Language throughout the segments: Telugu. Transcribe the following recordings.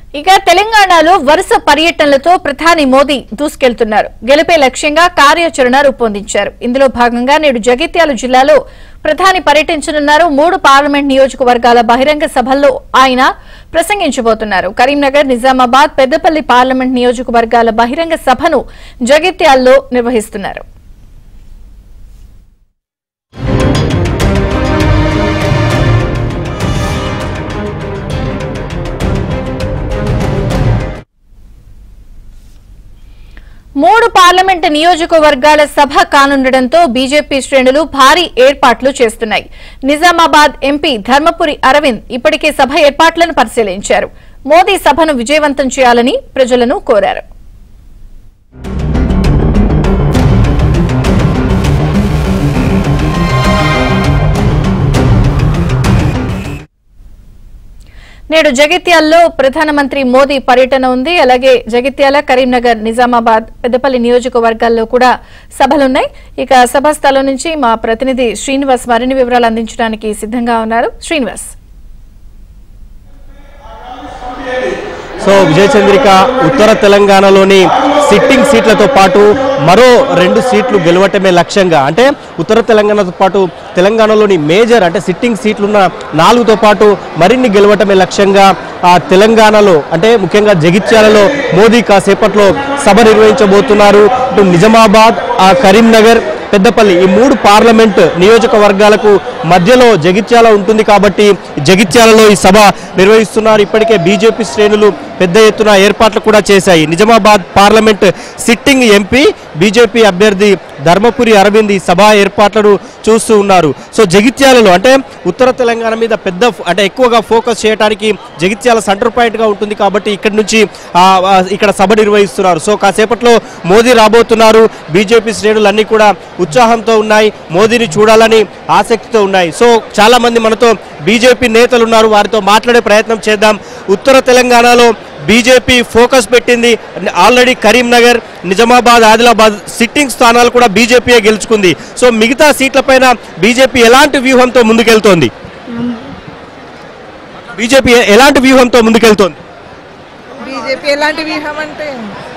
ఇక తెలంగాణలో వరుస పర్యటనలతో ప్రధాని మోదీ దూసుకెళ్తున్నారు గెలిపే లక్ష్యంగా కార్యాచరణ రూపొందించారు ఇందులో భాగంగా నేడు జగిత్యాల జిల్లాలో ప్రధాని పర్యటించనున్నారు మూడు పార్లమెంట్ నియోజకవర్గాల బహిరంగ సభల్లో ఆయన ప్రసంగించబోతున్నారు కరీంనగర్ నిజామాబాద్ పెద్దపల్లి పార్లమెంట్ నియోజకవర్గాల బహిరంగ సభను జగిత్యాల్లో నిర్వహిస్తున్నారు మూడు పార్లమెంటు నియోజకవర్గాల సభ కానుండటంతో బీజేపీ శ్రేణులు భారీ ఏర్పాట్లు చేస్తున్నాయి నిజామాబాద్ ఎంపీ ధర్మపురి అరవింద్ ఇప్పటికే సభ ఏర్పాట్లను పరిశీలించారు మోదీ సభను విజయవంతం చేయాలని ప్రజలను కోరారు నేడు జగిత్యాల్లో ప్రధానమంత్రి మోదీ పర్యటన ఉంది అలాగే జగిత్యాల కరీంనగర్ నిజామాబాద్ పెద్దపల్లి నియోజకవర్గాల్లో కూడా సభలున్నాయి ఇక సభ స్థలం నుంచి మా ప్రతినిధి శ్రీనివాస్ మరిన్ని వివరాలు అందించడానికి సిద్ధంగా ఉన్నారు శ్రీనివాస్ సో విజయ చంద్రిక ఉత్తర తెలంగాణలోని సిట్టింగ్ సీట్లతో పాటు మరో రెండు సీట్లు గెలవటమే లక్ష్యంగా అంటే ఉత్తర తెలంగాణతో పాటు తెలంగాణలోని మేజర్ అంటే సిట్టింగ్ సీట్లున్న నాలుగుతో పాటు మరిన్ని గెలవటమే లక్ష్యంగా ఆ తెలంగాణలో అంటే ముఖ్యంగా జగిత్యాలలో మోదీ కాసేపట్లో సభ నిర్వహించబోతున్నారు ఇటు నిజామాబాద్ ఆ కరీంనగర్ పెద్దపల్లి ఈ మూడు పార్లమెంట్ నియోజకవర్గాలకు మధ్యలో జగిత్యాల ఉంటుంది కాబట్టి జగిత్యాలలో ఈ సభ నిర్వహిస్తున్నారు ఇప్పటికే బీజేపీ శ్రేణులు పెద్ద ఎత్తున ఏర్పాట్లు కూడా చేశాయి Nizamabad parliament sitting MP BJP అభ్యర్థి ధర్మపురి అరవింద్ ఈ సభ ఏర్పాట్లను చూస్తూ ఉన్నారు సో జగిత్యాలలో అంటే ఉత్తర తెలంగాణ మీద పెద్ద ఫ్- అంటే ఎక్కువగా ఫోకస్ చేయడానికి జగిత్యాల సెంటర్ పాయింట్ గా ఉంటుంది కాబట్టి ఇక్కడి నుంచి ఆ, ఆ, ఇక్కడ సభ నిర్వహిస్తున్నారు సో కాసేపట్లో మోదీ రాబోతున్నారు బీజేపీ శ్రేణులు అన్ని కూడా ఉత్సాహంతో ఉన్నాయి మోదీని చూడాలని ఆసక్తితో ఉన్నాయి సో చాలా మంది మనతో బీజేపీ నేతలు ఉన్నారు వారితో మాట్లాడే ప్రయత్నం చేద్దాం ఉత్తర తెలంగాణలో బీజేపీ ఫోకస్ పెట్టింది ఆల్రెడీ కరీంనగర్ నిజామాబాద్ ఆదిలాబాద్ సిట్టింగ్ స్థానాలు కూడా బీజేపీయే గెలుచుకుంది సో మిగతా సీట్లపైన బీజేపీ ఎలాంటి వ్యూహంతో ముందుకెళ్తోంది బీజేపీ ఎలాంటి వ్యూహంతో ముందుకెళ్తోంది బీజేపీ ఎలాంటి వ్యూహం అంటే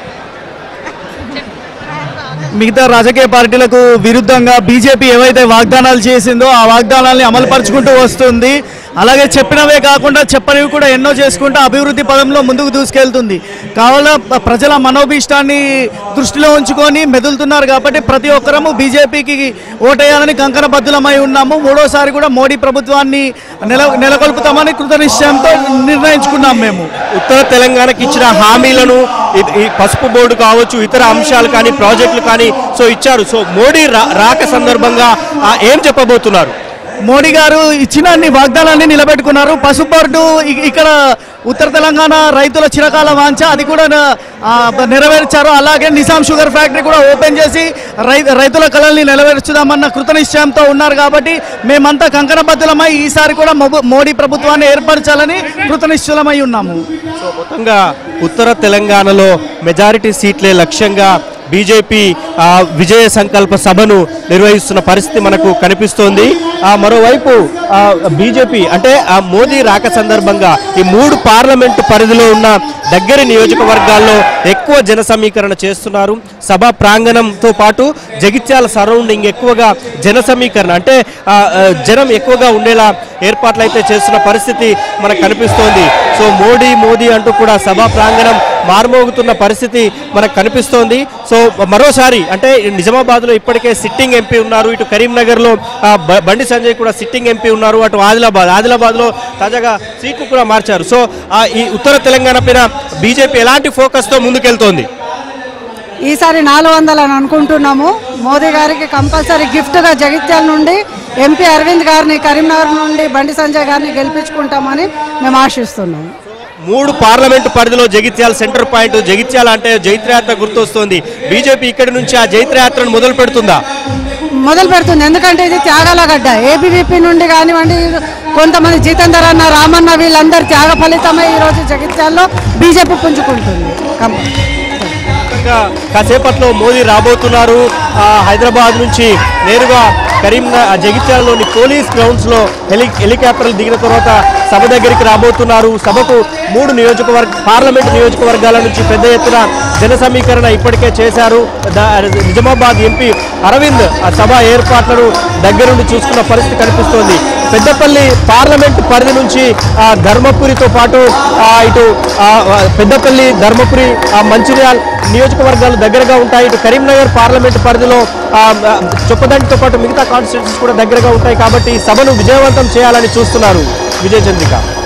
మిగతా రాజకీయ పార్టీలకు విరుద్ధంగా బీజేపీ ఏవైతే వాగ్దానాలు చేసిందో ఆ వాగ్దానాల్ని అమలుపరుచుకుంటూ వస్తుంది అలాగే చెప్పినవే కాకుండా చెప్పనివి కూడా ఎన్నో చేసుకుంటూ అభివృద్ధి పదంలో ముందుకు దూసుకెళ్తుంది కావాల ప్రజల మనోభీష్టాన్ని దృష్టిలో ఉంచుకొని మెదులుతున్నారు కాబట్టి ప్రతి ఒక్కరము బీజేపీకి ఓటేయాలని కంకణబద్ధులమై ఉన్నాము మూడోసారి కూడా మోడీ ప్రభుత్వాన్ని నెల నెలకొల్పుతామని కృతనిశ్చయంతో నిర్ణయించుకున్నాం మేము ఉత్తర తెలంగాణకి ఇచ్చిన హామీలను ఇ- ఈ పసుపు బోర్డు కావచ్చు ఇతర అంశాలు కానీ ప్రాజెక్టులు కానీ సో ఇచ్చారు సో మోడీ రా- రాక సందర్భంగా ఆ, ఏం చెప్పబోతున్నారు మోడీ గారు ఇచ్చిన అన్ని వాగ్దానాన్ని నిలబెట్టుకున్నారు పసుపు బోర్డు ఇ- ఇక్కడ ఉత్తర తెలంగాణ రైతుల చిరకాల వాంఛ అది కూడా న- ఆ, నెరవేర్చారు అలాగే నిజాం షుగర్ ఫ్యాక్టరీ కూడా ఓపెన్ చేసి రై రైతుల కళల్ని నెరవేర్చుదామన్న కృతనిశ్చయంతో ఉన్నారు కాబట్టి మేమంతా కంకణబద్ధులమై ఈసారి కూడా మొబ- మోడీ ప్రభుత్వాన్ని ఏర్పరచాలని కృతనిశ్చలమై ఉన్నాము సో మొత్తంగా ఉత్తర తెలంగాణలో మెజారిటీ సీట్లే లక్ష్యంగా బీజేపీ ఆ, విజయ సంకల్ప సభను నిర్వహిస్తున్న పరిస్థితి మనకు కనిపిస్తోంది ఆ, మరోవైపు ఆ, బీజేపీ అంటే ఆ మోదీ రాక సందర్భంగా ఈ మూడు పార్లమెంటు పరిధిలో ఉన్న దగ్గరి నియోజకవర్గాల్లో ఎక్కువ జన సమీకరణ చేస్తున్నారు సభ ప్రాంగణంతో పాటు జగిత్యాల సరౌండింగ్ ఎక్కువగా జన సమీకరణ అంటే ఆ, ఆ, జనం ఎక్కువగా ఉండేలా ఏర్పాట్లు అయితే చేస్తున్న పరిస్థితి మనకు కనిపిస్తోంది సో మోడీ మోదీ అంటూ కూడా సభా ప్రాంగణం మార్మోగుతున్న పరిస్థితి మనకు కనిపిస్తోంది సో మరోసారి అంటే నిజామాబాద్లో ఇప్పటికే సిట్టింగ్ ఎంపీ ఉన్నారు ఇటు కరీంనగర్లో ఆ, బ- బండి సంజయ్ కూడా సిట్టింగ్ ఎంపీ ఉన్నారు అటు ఆదిలాబాద్ ఆదిలాబాద్లో తాజాగా సీట్లు కూడా మార్చారు సో ఆ, ఈ ఉత్తర తెలంగాణ పైన బీజేపీ ఎలాంటి ఫోకస్తో ముందుకెళ్తోంది ఈసారి నాలుగు వందలు అని అనుకుంటున్నాము మోదీ గారికి కంపల్సరీ గిఫ్ట్గా జగిత్యాల నుండి ఎంపీ అరవింద్ గారిని కరీంనగర్ నుండి బండి సంజయ్ గారిని గెలిపించుకుంటామని మేము ఆశిస్తున్నాము మూడు పార్లమెంటు పరిధిలో జగిత్యాల సెంటర్ పాయింట్ జగిత్యాల అంటే జైత్రయాత్ర గుర్తొస్తోంది బీజేపీ ఇక్కడి నుంచి ఆ జైత్రయాత్రను మొదలు పెడుతుందా మొదలు పెడుతుంది ఎందుకంటే ఇది త్యాగాల గడ్డ ఏబీవీపీ నుండి కానివ్వండి కొంతమంది జితేందర్ అన్న రామన్న వీళ్ళందరి త్యాగ ఫలితమై ఈరోజు జగిత్యాల్లో బీజేపీ పుంజుకుంటుంది కం- ఇంకా కాసేపట్లో మోదీ రాబోతున్నారు ఆ, హైదరాబాద్ నుంచి నేరుగా కరీం జగిత్యాలలోని పోలీస్ గ్రౌండ్స్ లో హెలి హెలికాప్టర్లు దిగిన తర్వాత సభ దగ్గరికి రాబోతున్నారు సభకు మూడు నియోజకవర్గ పార్లమెంట్ నియోజకవర్గాల నుంచి పెద్ద ఎత్తున జన సమీకరణ ఇప్పటికే చేశారు ద- నిజామాబాద్ ఎంపీ అరవింద్ ఆ సభ ఏర్పాట్లను దగ్గరుండి చూసుకున్న పరిస్థితి కనిపిస్తోంది పెద్దపల్లి పార్లమెంట్ పరిధి నుంచి ఆ, ధర్మపురితో పాటు ఆ, ఇటు ఆ, ఆ, పెద్దపల్లి ధర్మపురి ఆ, మంచిర్యాల్ నియోజకవర్గాలు దగ్గరగా ఉంటాయి ఇటు కరీంనగర్ పార్లమెంట్ పరిధిలో ఆ, ఆ, చొప్పదండితో పాటు మిగతా కాన్స్టిట్యూన్సీస్ కూడా దగ్గరగా ఉంటాయి కాబట్టి ఈ సభను విజయవంతం చేయాలని చూస్తున్నారు విజయ చంద్రిక